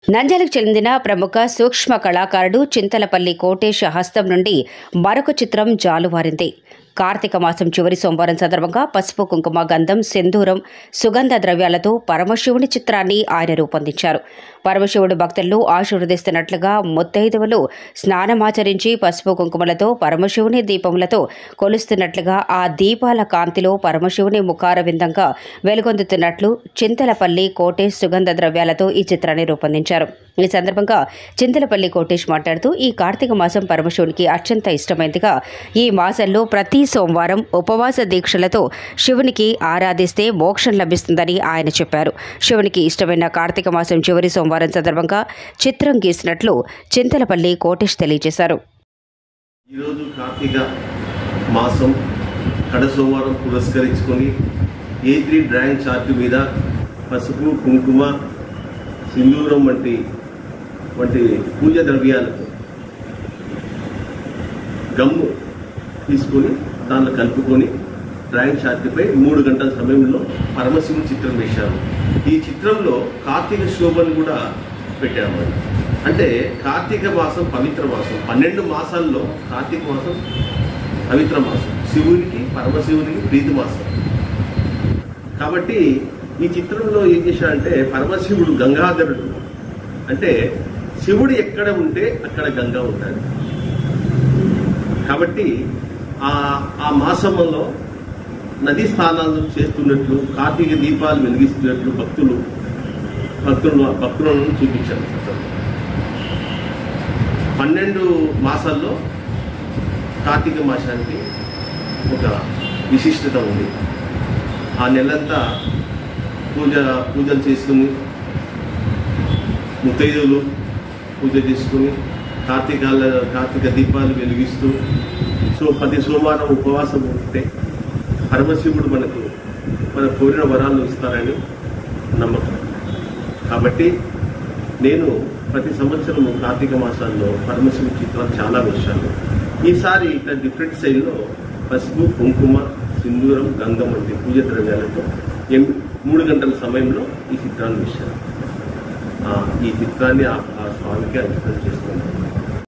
నంద్యాలకు చెందిన ప్రముఖ సూక్ష్మ కళాకారుడు చింతలపల్లి కోటేశ హస్తం నుండి మరొక చిత్రం జాలువారింది కార్తీక మాసం చివరి సోమవారం సందర్భంగా పసుపు కుంకుమ గంధం సెందూరం సుగంధ ద్రవ్యాలతో పరమశివుని చిత్రాన్ని ఆయన రూపొందించారు పరమశివుడు భక్తులను ఆశీర్వదిస్తున్నట్లుగా ముత్తైదువులు స్నానమాచరించి పసుపు కుంకుమలతో పరమశివుని దీపములతో కొలుస్తున్నట్లుగా ఆ దీపాల కాంతిలో పరమశివుని ముఖారవిందంగా వెలుగొందుతున్నట్లు చింతలపల్లి కోటేశ్ సుగంధ ద్రవ్యాలతో ఈ చిత్రాన్ని రూపొందించారు ఈ సందర్భంగా చింతలపల్లి కోటేష్ మాట్లాడుతూ ఈ కార్తీక మాసం పరమశివునికి అత్యంత ఇష్టమైనదిగా ఈ మాసంలో ప్రతి సోమవారం ఉపవాస దీక్షలతో శివునికి ఆరాధిస్తే మోక్షం లభిస్తుందని ఆయన చెప్పారు శివునికి ఇష్టమైన కార్తీక మాసం చివరి సోమవారం సందర్భంగా చిత్రం గీసినట్లు చింతలపల్లి కోటేష్ తెలియజేశారు ఈరోజు కార్తీక మాసం కడ సోమవారం పురస్కరించుకొని ఏ త్రీ డ్రాయింగ్ చార్ట్ మీద పసుపు కుంకుమ సింధూరం వంటి వంటి పూజ ద్రవ్యాలతో గమ్ము తీసుకొని దాంట్లో కలుపుకొని డ్రాయింగ్ చార్ట్పై మూడు గంటల సమయంలో పరమశివుని చిత్రం వేశాము ఈ చిత్రంలో కార్తీక శోభను కూడా పెట్టాము అంటే కార్తీక మాసం పవిత్ర మాసం పన్నెండు మాసాల్లో కార్తీక మాసం పవిత్ర మాసం శివునికి పరమశివునికి ప్రీతి మాసం కాబట్టి ఈ చిత్రంలో ఏం చేశాడంటే పరమశివుడు గంగాధరుడు అంటే శివుడు ఎక్కడ ఉంటే అక్కడ గంగా ఉంటాడు కాబట్టి ఆ ఆ మాసంలో నదీ స్నానాలు చేస్తున్నట్లు కార్తీక దీపాలు వెలిగిస్తున్నట్లు భక్తులు భక్తులు భక్తులను చూపించారు పన్నెండు మాసాల్లో కార్తీక మాసానికి ఒక విశిష్టత ఉంది ఆ నెలంతా పూజ పూజలు చేసుకుని ముత్తైదువులు పూజ చేసుకుని కార్తీకాల కార్తీక దీపాలు వెలిగిస్తూ సో ప్రతి సోమవారం ఉపవాసం ఉంటే పరమశివుడు మనకు మన కోరిన వరాలు ఇస్తారని నమ్మకం కాబట్టి నేను ప్రతి సంవత్సరం కార్తీక మాసాల్లో పరమశివుడి చిత్రాలు చాలా వేశాను ఈసారి ఇట్లా డిఫరెంట్ శైలిలో పసుపు కుంకుమ సింధూరం గంగం వంటి పూజ ద్రవ్యాలతో ఎం- మూడు గంటల సమయంలో ఈ చిత్రాన్ని వేశాను ఆ, ఈ చిత్రాన్ని ఆ ఆ స్వామికి అంకితం చేస్తున్నాను